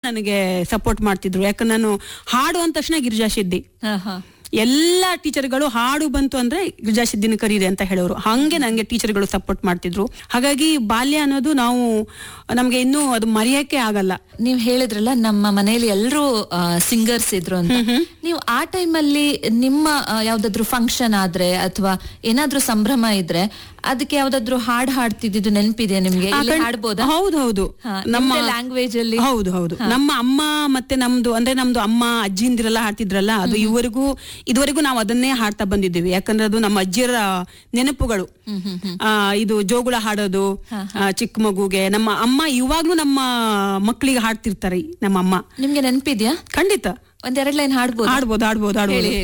ನನಗೆ ಸಪೋರ್ಟ್ ಮಾಡ್ತಿದ್ರು ಯಾಕಂದ್ರೆ ನಾನು ಹಾಡು ಅಂದ ತಕ್ಷಣ ಗಿರಿಜಾ ಸಿದ್ದಿ ಹಾ ಹಾ ಎಲ್ಲ ಟೀಚರ್ಗಳು ಹಾಡು ಬಂತು ಅಂದ್ರೆ ಗಿರಿಜಾ ಸಿದ್ದಿನ ಕರೀರಿ ಅಂತ ಹೇಳೋರು ಹಂಗೆ ನಂಗೆ ಟೀಚರ್ಗಳು ಸಪೋರ್ಟ್ ಮಾಡ್ತಿದ್ರು ಹಾಗಾಗಿ ಬಾಲ್ಯ ಅನ್ನೋದು ನಾವು ನಮ್ಗೆ ಇನ್ನೂ ಅದು ಮರೆಯಕ್ಕೆ ಆಗಲ್ಲ ನೀವ್ ಹೇಳಿದ್ರಲ್ಲ ನಮ್ಮ ಮನೆಯಲ್ಲಿ ಎಲ್ಲರೂ ಸಿಂಗರ್ಸ್ ಇದ್ರು ಅಂತ ನೀವು ಆ ಟೈಮಲ್ಲಿ ನಿಮ್ಮ ಆ, ಯಾವ್ದಾದ್ರು ಫಂಕ್ಷನ್ ಆದ್ರೆ ಅಥವಾ ಏನಾದ್ರೂ ಸಂಭ್ರಮ ಇದ್ರೆ ಅದಕ್ಕೆ ಯಾವ್ದಾದ್ರು ಹಾಡ್ ಹಾಡ್ತಿದ್ದು ನೆನಪಿದೆಯಾ ನಿಮ್ಗೆ ಇಲ್ಲಿ ಹಾಡ್ಬೋದಾ ಹೌದು ಹೌದು ಹಾ, ನಮ್ಮ ನಿಮ್ದೇ language ಅಲ್ಲಿ? ಹೌದು ಹೌದು ನಮ್ಮ ಅಮ್ಮ ಮತ್ತೆ ನಮ್ದು ಅಂದ್ರೆ ನಮ್ದು ಅಮ್ಮ ಅಜ್ಜಿಂದಿರೆಲ್ಲ ಹಾಡ್ತಿದ್ರಲ್ಲ ಅದು ಇವರೆಗೂ ಇದುವರೆಗೂ ನಾವು ಅದನ್ನೇ ಹಾಡ್ತಾ ಬಂದಿದ್ದೀವಿ ಯಾಕಂದ್ರೆ ಅದು ನಮ್ಮ ಅಜ್ಜಿಯರ ನೆನಪುಗಳು ಆ, ಇದು ಜೋಗುಳ ಹಾಡೋದು ಆ, ಚಿಕ್ಕ ಮಗುಗೆ ನಮ್ಮ ಅಮ್ಮ ಇವಾಗ್ಲೂ ನಮ್ಮ ಮಕ್ಕಳಿಗೆ ಹಾಡ್ತಿರ್ತಾರೆ ನಮ್ಮ ಅಮ್ಮ ನಿಮ್ಗೆ ನೆನಪಿದ್ಯಾ ಖಂಡಿತ ಒಂದೆರಡ್ ಲೈನ್ ಹಾಡ್ಬೋದು ಆಡ್ಬೋದು ಆಡ್ಬೋದು ಆಡ್ಬೋದು